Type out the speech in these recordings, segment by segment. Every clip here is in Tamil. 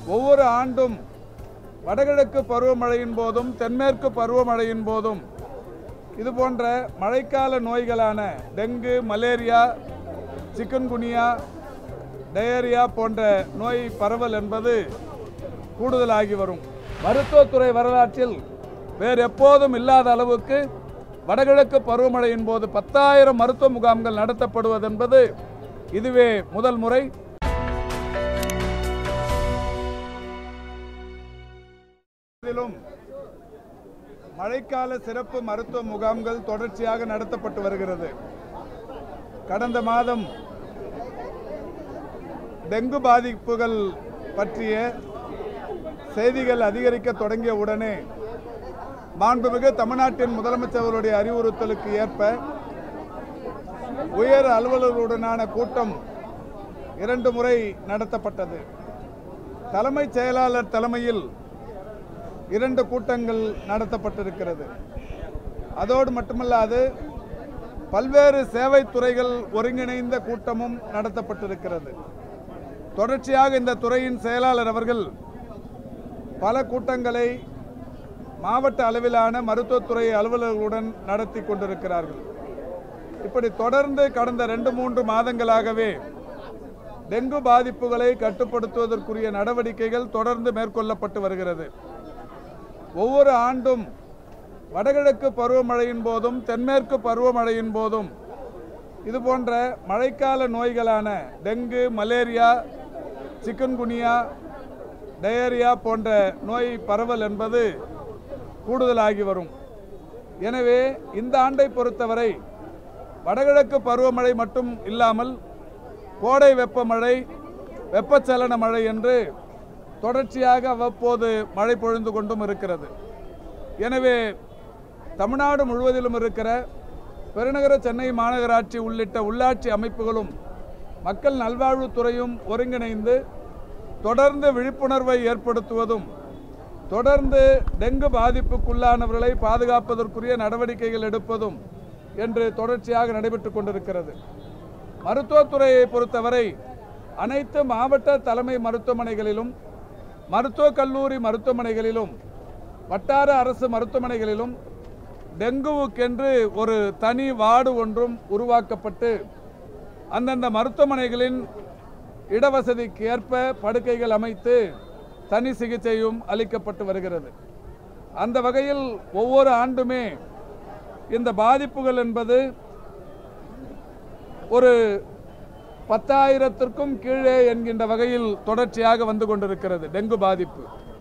ஒவ்வொரு ஆண்டும் வடகிழக்கு பருவமழையின் போதும் தென்மேற்கு பருவமழையின் போதும் இது போன்ற மழைக்கால நோய்களான டெங்கு மலேரியா சிக்கன்குனியா டயரியா போன்ற நோய் பரவல் என்பது கூடுதலாகி வரும் மருத்துவத்துறை வரலாற்றில் வேறு எப்போதும் இல்லாத அளவுக்கு வடகிழக்கு பருவமழையின் போது பத்தாயிரம் மருத்துவ முகாம்கள் நடத்தப்படுவது என்பது இதுவே முதல் முறை இதிலும் மழைக்கால சிறப்பு மருத்துவ முகாம்கள் தொடர்ச்சியாக நடத்தப்பட்டு வருகிறது கடந்த மாதம் டெங்கு பாதிப்புகள் பற்றிய செய்திகள் அதிகரிக்க தொடங்கிய உடனே மாண்புமிகு தமிழ்நாட்டின் முதலமைச்சர் அவருடைய அறிவுறுத்தலுக்கு ஏற்ப உயர் அலுவலர்களுடனான கூட்டம் இரண்டு முறை நடத்தப்பட்டது தலைமைச் செயலாளர் தலைமையில் இரண்டு கூட்டங்கள் நடத்தப்பட்டிருக்கிறது அதோடு மட்டுமல்லாது பல்வேறு சேவை துறைகள் ஒருங்கிணைந்த கூட்டமும் நடத்தப்பட்டிருக்கிறது தொடர்ச்சியாக இந்த துறையின் செயலாளர் அவர்கள் பல கூட்டங்களை மாவட்ட அளவிலான மருத்துவத்துறை அலுவலர்களுடன் நடத்தி கொண்டிருக்கிறார்கள் இப்படி தொடர்ந்து கடந்த ரெண்டு மூன்று மாதங்களாகவே டெங்கு பாதிப்புகளை கட்டுப்படுத்துவதற்குரிய நடவடிக்கைகள் தொடர்ந்து மேற்கொள்ளப்பட்டு வருகிறது ஒவ்வொரு ஆண்டும் வடகிழக்கு பருவமழையின் போதும் தென்மேற்கு பருவமழையின் போதும் இது போன்ற மழைக்கால நோய்களான டெங்கு மலேரியா சிக்கன்குனியா டயரியா போன்ற நோய் பரவல் என்பது கூடுதலாகி வரும் எனவே இந்த ஆண்டை பொறுத்தவரை வடகிழக்கு பருவமழை மட்டும் இல்லாமல் கோடை வெப்பமழை வெப்பச்சலன மழை என்று தொடர்ச்சியாக அவ்வப்போது மழை பொழிந்து கொண்டும் இருக்கிறது எனவே தமிழ்நாடு முழுவதிலும் இருக்கிற பெருநகர சென்னை மாநகராட்சி உள்ளிட்ட உள்ளாட்சி அமைப்புகளும் மக்கள் நல்வாழ்வுத்துறையும் ஒருங்கிணைந்து தொடர்ந்து விழிப்புணர்வை ஏற்படுத்துவதும் தொடர்ந்து டெங்கு பாதிப்புக்குள்ளானவர்களை பாதுகாப்பதற்குரிய நடவடிக்கைகள் எடுப்பதும் என்று தொடர்ச்சியாக நடைபெற்றுக் கொண்டிருக்கிறது மருத்துவத்துறையை பொறுத்தவரை அனைத்து மாவட்ட தலைமை மருத்துவமனைகளிலும் மருத்துவக் கல்லூரி மருத்துவமனைகளிலும் வட்டார அரசு மருத்துவமனைகளிலும் டெங்குவுக்கென்று ஒரு தனி வார்டு ஒன்றும் உருவாக்கப்பட்டு அந்தந்த மருத்துவமனைகளின் இடவசதிக்கு ஏற்ப படுக்கைகள் அமைத்து தனி சிகிச்சையும் அளிக்கப்பட்டு வருகிறது அந்த வகையில் ஒவ்வொரு ஆண்டுமே இந்த பாதிப்புகள் என்பது ஒரு பத்தாயிரத்திற்கும் கீழே என்கின்ற வகையில் தொடர்ச்சியாக வந்து கொண்டிருக்கிறது டெங்கு பாதிப்பு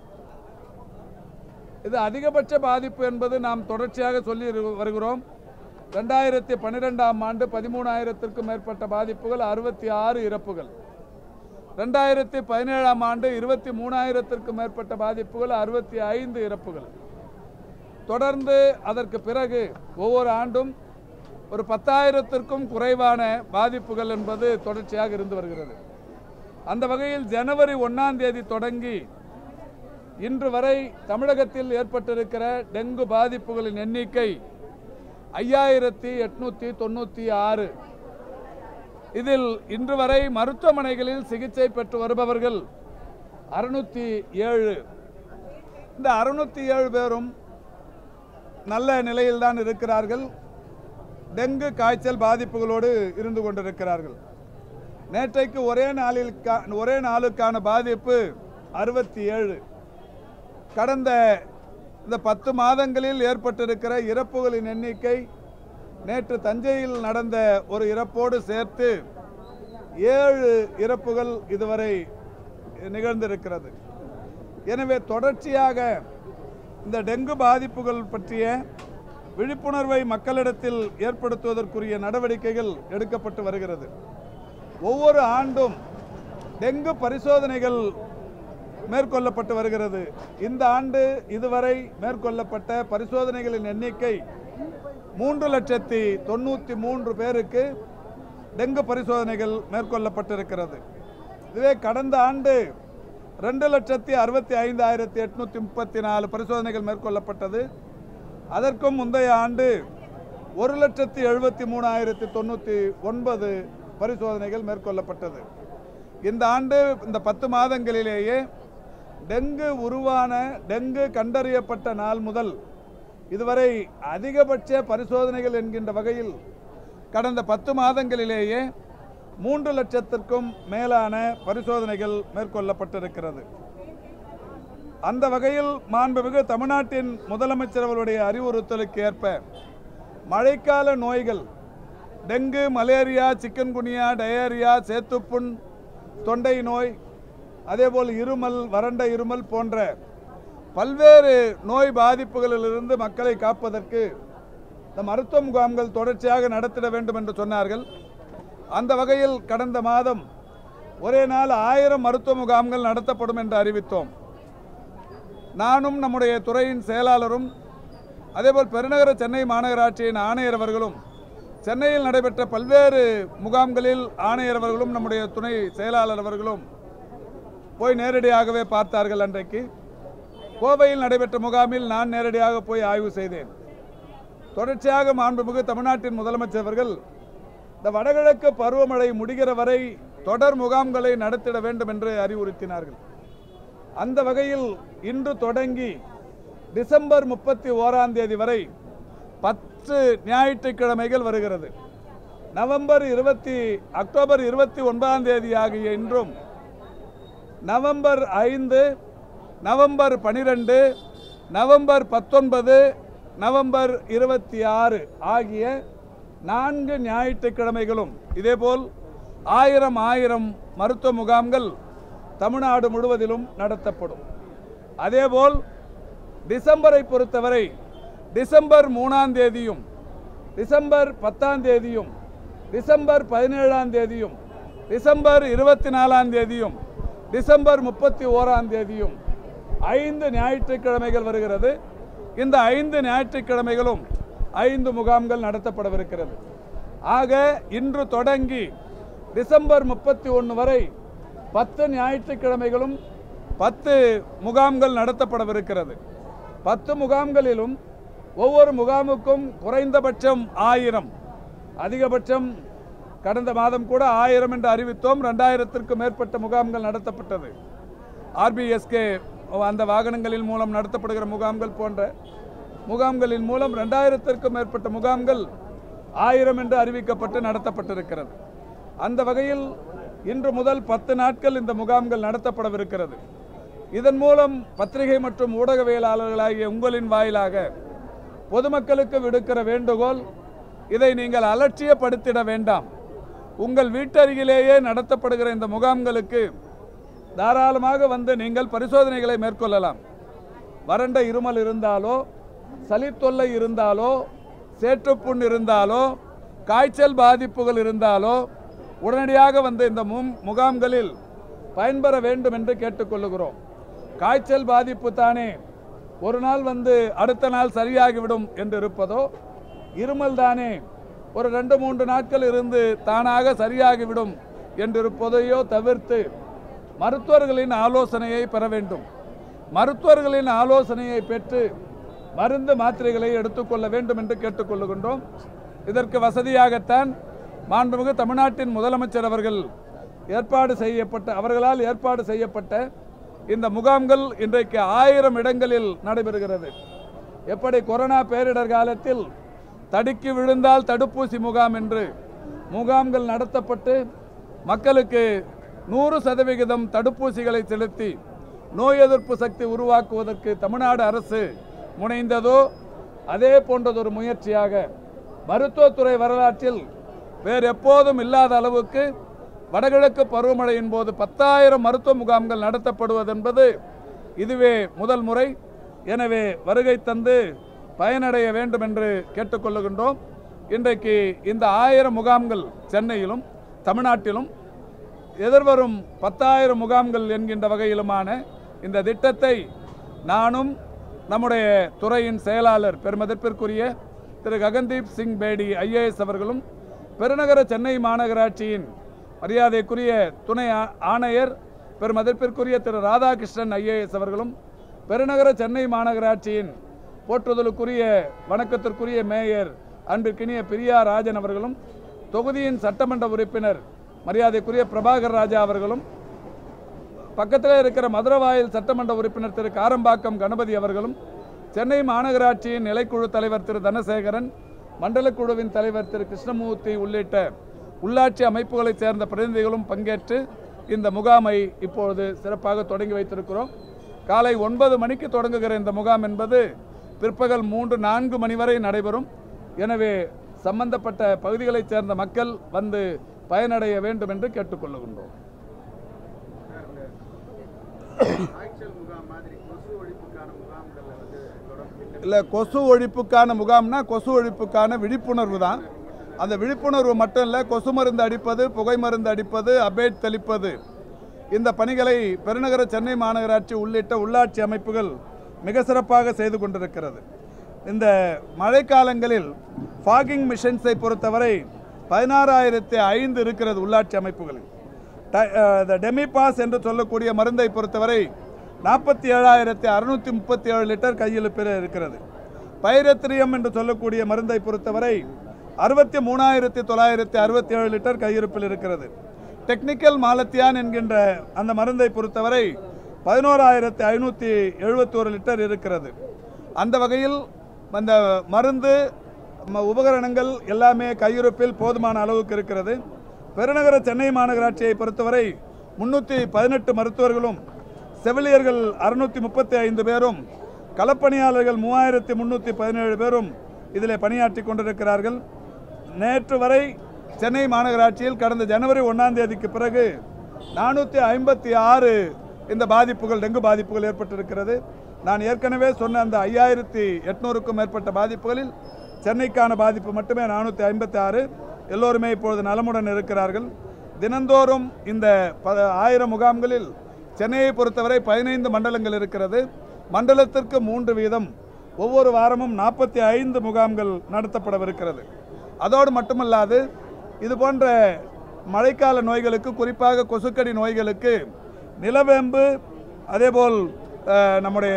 இது அதிகபட்ச பாதிப்பு என்பது நாம் தொடர்ச்சியாக சொல்லி இரு- வருகிறோம் ரெண்டாயிரத்தி பன்னிரெண்டாம் ஆண்டு பதிமூணாயிரத்திற்கும் மேற்பட்ட பாதிப்புகள் அறுபத்தி ஆறு இறப்புகள் ரெண்டாயிரத்தி பதினேழாம் ஆண்டு இருபத்தி மூணாயிரத்திற்கும் மேற்பட்ட பாதிப்புகள் அறுபத்தி ஐந்து இறப்புகள் தொடர்ந்து அதற்கு பிறகு ஒவ்வொரு ஆண்டும் ஒரு பத்தாயிரத்திற்கும் குறைவான பாதிப்புகள் என்பது தொடர்ச்சியாக இருந்து வருகிறது அந்த வகையில் ஜனவரி ஒன்றாம் தேதி தொடங்கி இன்று வரை தமிழகத்தில் ஏற்பட்டிருக்கிற டெங்கு பாதிப்புகளின் எண்ணிக்கை ஐயாயிரத்தி எட்நூத்தி தொண்ணூற்றி ஆறு இதில் இன்று வரை மருத்துவமனைகளில் சிகிச்சை பெற்று வருபவர்கள் அறுநூத்தி ஏழு இந்த அறுநூத்தி ஏழு பேரும் நல்ல நிலையில்தான் இருக்கிறார்கள் டெங்கு காய்ச்சல் பாதிப்புகளோடு இருந்து கொண்டிருக்கிறார்கள் நேற்றைக்கு ஒரே நாளில் கா- ஒரே நாளுக்கான பாதிப்பு அறுபத்தி ஏழு கடந்த இந்த பத்து மாதங்களில் ஏற்பட்டிருக்கிற இறப்புகளின் எண்ணிக்கை நேற்று தஞ்சையில் நடந்த ஒரு இறப்போடு சேர்த்து ஏழு இறப்புகள் இதுவரை நிகழ்ந்திருக்கிறது எனவே தொடர்ச்சியாக இந்த டெங்கு பாதிப்புகள் பற்றிய விழிப்புணர்வை மக்களிடத்தில் ஏற்படுத்துவதற்குரிய நடவடிக்கைகள் எடுக்கப்பட்டு வருகிறது ஒவ்வொரு ஆண்டும் டெங்கு பரிசோதனைகள் மேற்கொள்ளப்பட்டு வருகிறது இந்த ஆண்டு இதுவரை மேற்கொள்ளப்பட்ட பரிசோதனைகளின் எண்ணிக்கை மூன்று லட்சத்தி தொண்ணூற்றி மூன்று பேருக்கு டெங்கு பரிசோதனைகள் மேற்கொள்ளப்பட்டிருக்கிறது இதுவே கடந்த ஆண்டு ரெண்டு லட்சத்தி அறுபத்தி ஐந்தாயிரத்தி எட்நூற்றி முப்பத்தி நாலு பரிசோதனைகள் மேற்கொள்ளப்பட்டது அதற்கும் முந்தைய ஆண்டு ஒரு லட்சத்தி எழுபத்தி மூணாயிரத்தி தொண்ணூற்றி ஒன்பது பரிசோதனைகள் மேற்கொள்ளப்பட்டது இந்த ஆண்டு இந்த பத்து மாதங்களிலேயே டெங்கு உருவான டெங்கு கண்டறியப்பட்ட நாள் முதல் இதுவரை அதிகபட்ச பரிசோதனைகள் என்கின்ற வகையில் கடந்த பத்து மாதங்களிலேயே மூன்று லட்சத்திற்கும் மேலான பரிசோதனைகள் மேற்கொள்ளப்பட்டிருக்கிறது அந்த வகையில் மாண்புமிகு தமிழ்நாட்டின் முதலமைச்சர் அவருடைய அறிவுறுத்தலுக்கு ஏற்ப மழைக்கால நோய்கள் டெங்கு மலேரியா சிக்கன்குனியா டயேரியா சேத்துப்புண் தொண்டை நோய் அதேபோல் இருமல் வறண்ட இருமல் போன்ற பல்வேறு நோய் பாதிப்புகளிலிருந்து மக்களை காப்பதற்கு இந்த மருத்துவ முகாம்கள் தொடர்ச்சியாக நடத்திட வேண்டும் என்று சொன்னார்கள் அந்த வகையில் கடந்த மாதம் ஒரே நாள் ஆயிரம் மருத்துவ முகாம்கள் நடத்தப்படும் என்று அறிவித்தோம் நானும் நம்முடைய துறையின் செயலாளரும் அதேபோல் பெருநகர சென்னை மாநகராட்சியின் ஆணையர் அவர்களும் சென்னையில் நடைபெற்ற பல்வேறு முகாம்களில் ஆணையர் அவர்களும் நம்முடைய துணை செயலாளர் அவர்களும் போய் நேரடியாகவே பார்த்தார்கள் அன்றைக்கு கோவையில் நடைபெற்ற முகாமில் நான் நேரடியாக போய் ஆய்வு செய்தேன் தொடர்ச்சியாக மாண்புமிகு தமிழ்நாட்டின் முதலமைச்சர் அவர்கள் இந்த வடகிழக்கு பருவமழை முடிகிற வரை தொடர் முகாம்களை நடத்திட வேண்டும் என்று அறிவுறுத்தினார்கள் அந்த வகையில் இன்று தொடங்கி டிசம்பர் முப்பத்தி ஓராம் தேதி வரை பத்து ஞாயிற்றுக்கிழமைகள் வருகிறது நவம்பர் இருபத்தி அக்டோபர் இருபத்தி ஒன்பதாம் தேதி ஆகிய இன்றும் நவம்பர் ஐந்து நவம்பர் பனிரெண்டு நவம்பர் பத்தொன்பது நவம்பர் இருபத்தி ஆறு ஆகிய நான்கு ஞாயிற்றுக்கிழமைகளும் இதேபோல் ஆயிரம் ஆயிரம் மருத்துவ முகாம்கள் தமிழ்நாடு முழுவதிலும் நடத்தப்படும் அதேபோல் டிசம்பரை பொறுத்தவரை டிசம்பர் மூணாம் தேதியும் டிசம்பர் பத்தாம் தேதியும் டிசம்பர் பதினேழாம் தேதியும் டிசம்பர் இருபத்தி நாலாம் தேதியும் டிசம்பர் முப்பத்தி ஓராம் தேதியும் ஐந்து ஞாயிற்றுக்கிழமைகள் வருகிறது இந்த ஐந்து ஞாயிற்றுக்கிழமைகளும் ஐந்து முகாம்கள் நடத்தப்படவிருக்கிறது ஆக இன்று தொடங்கி டிசம்பர் முப்பத்தி ஒன்று வரை பத்து ஞாயிற்றுக்கிழமைகளும் பத்து முகாம்கள் நடத்தப்படவிருக்கிறது பத்து முகாம்களிலும் ஒவ்வொரு முகாமுக்கும் குறைந்தபட்சம் ஆயிரம் அதிகபட்சம் கடந்த மாதம் கூட ஆயிரம் என்று அறிவித்தோம் ரெண்டாயிரத்திற்கும் மேற்பட்ட முகாம்கள் நடத்தப்பட்டது ஆர்பிஎஸ்கே அந்த வாகனங்களின் மூலம் நடத்தப்படுகிற முகாம்கள் போன்ற முகாம்களின் மூலம் ரெண்டாயிரத்திற்கும் மேற்பட்ட முகாம்கள் ஆயிரம் என்று அறிவிக்கப்பட்டு நடத்தப்பட்டிருக்கிறது அந்த வகையில் இன்று முதல் பத்து நாட்கள் இந்த முகாம்கள் நடத்தப்படவிருக்கிறது இதன் மூலம் பத்திரிகை மற்றும் ஊடகவியலாளர்களாகிய உங்களின் வாயிலாக பொதுமக்களுக்கு விடுக்கிற வேண்டுகோள் இதை நீங்கள் அலட்சியப்படுத்திட வேண்டாம் உங்கள் வீட்டருகிலேயே நடத்தப்படுகிற இந்த முகாம்களுக்கு தாராளமாக வந்து நீங்கள் பரிசோதனைகளை மேற்கொள்ளலாம் வறண்ட இருமல் இருந்தாலோ சளி தொல்லை இருந்தாலோ சேற்றுப்புண் இருந்தாலோ காய்ச்சல் பாதிப்புகள் இருந்தாலோ உடனடியாக வந்து இந்த மும் முகாம்களில் பயன்பெற வேண்டும் என்று கேட்டுக்கொள்ளுகிறோம் காய்ச்சல் பாதிப்பு தானே ஒரு நாள் வந்து அடுத்த நாள் சரியாகிவிடும் என்று இருப்பதோ இருமல் தானே ஒரு ரெண்டு மூன்று நாட்கள் இருந்து தானாக சரியாகிவிடும் என்று இருப்பதையோ தவிர்த்து மருத்துவர்களின் ஆலோசனையை பெற வேண்டும் மருத்துவர்களின் ஆலோசனையை பெற்று மருந்து மாத்திரைகளை எடுத்துக்கொள்ள வேண்டும் என்று கேட்டுக்கொள்ளுகின்றோம் இதற்கு வசதியாகத்தான் மாண்புமிகு தமிழ்நாட்டின் முதலமைச்சர் அவர்கள் ஏற்பாடு செய்யப்பட்ட அவர்களால் ஏற்பாடு செய்யப்பட்ட இந்த முகாம்கள் இன்றைக்கு ஆயிரம் இடங்களில் நடைபெறுகிறது எப்படி கொரோனா பேரிடர் காலத்தில் தடுக்கி விழுந்தால் தடுப்பூசி முகாம் என்று முகாம்கள் நடத்தப்பட்டு மக்களுக்கு நூறு சதவிகிதம் தடுப்பூசிகளை செலுத்தி நோய் எதிர்ப்பு சக்தி உருவாக்குவதற்கு தமிழ்நாடு அரசு முனைந்ததோ அதே போன்றதொரு முயற்சியாக மருத்துவத்துறை வரலாற்றில் வேறு எப்போதும் இல்லாத அளவுக்கு வடகிழக்கு பருவமழையின் போது பத்தாயிரம் மருத்துவ முகாம்கள் நடத்தப்படுவதென்பது இதுவே முதல் முறை எனவே வருகை தந்து பயனடைய வேண்டும் என்று கேட்டுக்கொள்ளுகின்றோம் இன்றைக்கு இந்த ஆயிரம் முகாம்கள் சென்னையிலும் தமிழ்நாட்டிலும் எதிர்வரும் பத்தாயிரம் முகாம்கள் என்கின்ற வகையிலுமான இந்த திட்டத்தை நானும் நம்முடைய துறையின் செயலாளர் பெருமதிப்பிற்குரிய திரு ககன்தீப் சிங் பேடி ஐஏஎஸ் அவர்களும் பெருநகர சென்னை மாநகராட்சியின் மரியாதைக்குரிய துணை ஆ- ஆணையர் பெருமதிப்பிற்குரிய திரு ராதாகிருஷ்ணன் ஐஏஎஸ் அவர்களும் பெருநகர சென்னை மாநகராட்சியின் போற்றுதலுக்குரிய வணக்கத்திற்குரிய மேயர் அன்பிற்கினிய பிரியா ராஜன் அவர்களும் தொகுதியின் சட்டமன்ற உறுப்பினர் மரியாதைக்குரிய பிரபாகர் ராஜா அவர்களும் பக்கத்தில் இருக்கிற மதுரவாயில் சட்டமன்ற உறுப்பினர் திரு காரம்பாக்கம் கணபதி அவர்களும் சென்னை மாநகராட்சியின் நிலைக்குழு தலைவர் திரு தனசேகரன் மண்டல குழுவின் தலைவர் திரு கிருஷ்ணமூர்த்தி உள்ளிட்ட உள்ளாட்சி அமைப்புகளைச் சேர்ந்த பிரதிநிதிகளும் பங்கேற்று இந்த முகாமை இப்பொழுது சிறப்பாக தொடங்கி வைத்திருக்கிறோம் காலை ஒன்பது மணிக்கு தொடங்குகிற இந்த முகாம் என்பது பிற்பகல் மூன்று நான்கு மணி வரை நடைபெறும் எனவே சம்பந்தப்பட்ட பகுதிகளைச் சேர்ந்த மக்கள் வந்து பயனடைய வேண்டும் என்று கேட்டுக்கொள்ளுகின்றோம் காய்ச்சல் முகாம் மாதிரி கொசு ஒழிப்புக்கான முகாம்களை வந்து தொடர்ந்து இல்லை கொசு ஒழிப்புக்கான முகாம்னா கொசு ஒழிப்புக்கான விழிப்புணர்வு தான் அந்த விழிப்புணர்வு மட்டும் இல்லை கொசு மருந்து அடிப்பது புகை மருந்து அடிப்பது அபேட் தெளிப்பது இந்த பணிகளை பெருநகர சென்னை மாநகராட்சி உள்ளிட்ட உள்ளாட்சி அமைப்புகள் மிக சிறப்பாக செய்து கொண்டிருக்கிறது இந்த மழைக்காலங்களில் ஃபாகிங் மிஷன்ஸை பொறுத்தவரை பதினாறாயிரத்தி ஐந்து இருக்கிறது உள்ளாட்சி அமைப்புகளில் டெமி பாஸ் என்று சொல்லக்கூடிய மருந்தை பொறுத்தவரை நாற்பத்தி ஏழாயிரத்தி அறுநூற்றி முப்பத்தி ஏழு லிட்டர் கையிருப்பில் இருக்கிறது பைரத்ரியம் என்று சொல்லக்கூடிய மருந்தை பொறுத்தவரை அறுபத்தி மூணாயிரத்தி தொள்ளாயிரத்தி அறுபத்தி ஏழு லிட்டர் கையிருப்பில் இருக்கிறது டெக்னிக்கல் மாலத்தியான் என்கின்ற அந்த மருந்தை பொறுத்தவரை பதினோராயிரத்தி ஐநூற்றி எழுபத்தி ஒரு லிட்டர் இருக்கிறது அந்த வகையில் அந்த மருந்து ம- உபகரணங்கள் எல்லாமே கையிருப்பில் போதுமான அளவுக்கு இருக்கிறது பெருநகர சென்னை மாநகராட்சியை பொறுத்தவரை முன்னூற்றி பதினெட்டு மருத்துவர்களும் செவிலியர்கள் அறுநூற்றி முப்பத்தி ஐந்து பேரும் களப்பணியாளர்கள் மூவாயிரத்தி முன்னூற்றி பதினேழு பேரும் இதில் பணியாற்றி கொண்டிருக்கிறார்கள் நேற்று வரை சென்னை மாநகராட்சியில் கடந்த ஜனவரி ஒன்றாம் தேதிக்கு பிறகு நானூற்றி ஐம்பத்தி ஆறு இந்த பாதிப்புகள் டெங்கு பாதிப்புகள் ஏற்பட்டிருக்கிறது நான் ஏற்கனவே சொன்ன அந்த ஐயாயிரத்தி எட்நூறுக்கும் மேற்பட்ட பாதிப்புகளில் சென்னைக்கான பாதிப்பு மட்டுமே நானூற்றி ஐம்பத்தி ஆறு எல்லோருமே இப்பொழுது நலமுடன் இருக்கிறார்கள் தினந்தோறும் இந்த ப ஆயிரம் முகாம்களில் சென்னையை பொறுத்தவரை பதினைந்து மண்டலங்கள் இருக்கிறது மண்டலத்திற்கு மூன்று வீதம் ஒவ்வொரு வாரமும் நாற்பத்தி ஐந்து முகாம்கள் நடத்தப்படவிருக்கிறது அதோடு மட்டுமல்லாது இது போன்ற மழைக்கால நோய்களுக்கு குறிப்பாக கொசுக்கடி நோய்களுக்கு நிலவேம்பு அதேபோல் அஹ், நம்முடைய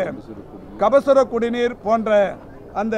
கபசுர குடிநீர் போன்ற அந்த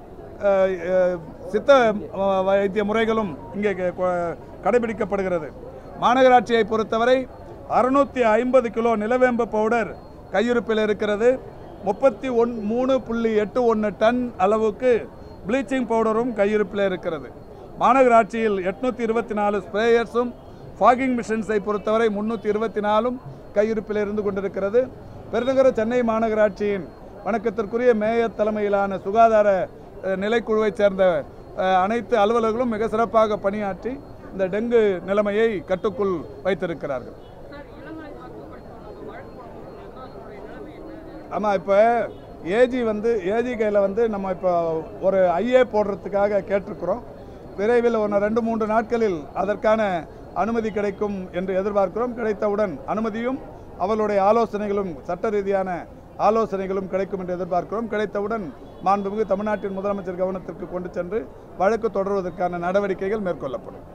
அஹ், அஹ், சித்த அஹ், வைத்திய முறைகளும் இங்கே க- கொ- கடைபிடிக்கப்படுகிறது மாநகராட்சியை பொறுத்தவரை அறுநூற்றி ஐம்பது கிலோ நிலவேம்பு பவுடர் கையிருப்பில் இருக்கிறது முப்பத்தி ஒன் மூணு புள்ளி எட்டு ஒன்று டன் அளவுக்கு ப்ளீச்சிங் பவுடரும் கையிருப்பில் இருக்கிறது மாநகராட்சியில் எட்நூற்றி இருபத்தி நாலு ஸ்ப்ரேயர்ஸும் ஃபாகிங் மிஷன்ஸை பொறுத்தவரை முன்னூற்றி இருபத்தி நாலும் கையிருப்பில் இருந்து கொண்டிருக்கிறது பெருநகர சென்னை மாநகராட்சியின் வணக்கத்திற்குரிய மேயர் தலைமையிலான சுகாதார அஹ், நிலைக்குழுவைச் சேர்ந்த அஹ், அனைத்து அலுவலர்களும் மிக சிறப்பாக பணியாற்றி இந்த டெங்கு நிலைமையை கட்டுக்குள் வைத்திருக்கிறார்கள் சார் இளங்கலை மருத்துவ படித்தவங்க வழக்கு போடணும்னா அதனுடைய நிலைமை என்ன ஆமாம் இப்போ ஏஜி வந்து ஏஜி கையில் வந்து நம்ம இப்போ ஒரு ஐஏ போடுறதுக்காக கேட்டிருக்கிறோம் விரைவில் ஒன்று ரெண்டு மூன்று நாட்களில் அதற்கான அனுமதி கிடைக்கும் என்று எதிர்பார்க்கிறோம் கிடைத்தவுடன் அனுமதியும் அவர்களுடைய ஆலோசனைகளும் சட்ட ரீதியான ஆலோசனைகளும் கிடைக்கும் என்று எதிர்பார்க்கிறோம் கிடைத்தவுடன் மாண்புமிகு தமிழ்நாட்டின் முதலமைச்சர் கவனத்திற்கு கொண்டு சென்று வழக்கு தொடர்வதற்கான நடவடிக்கைகள் மேற்கொள்ளப்படும்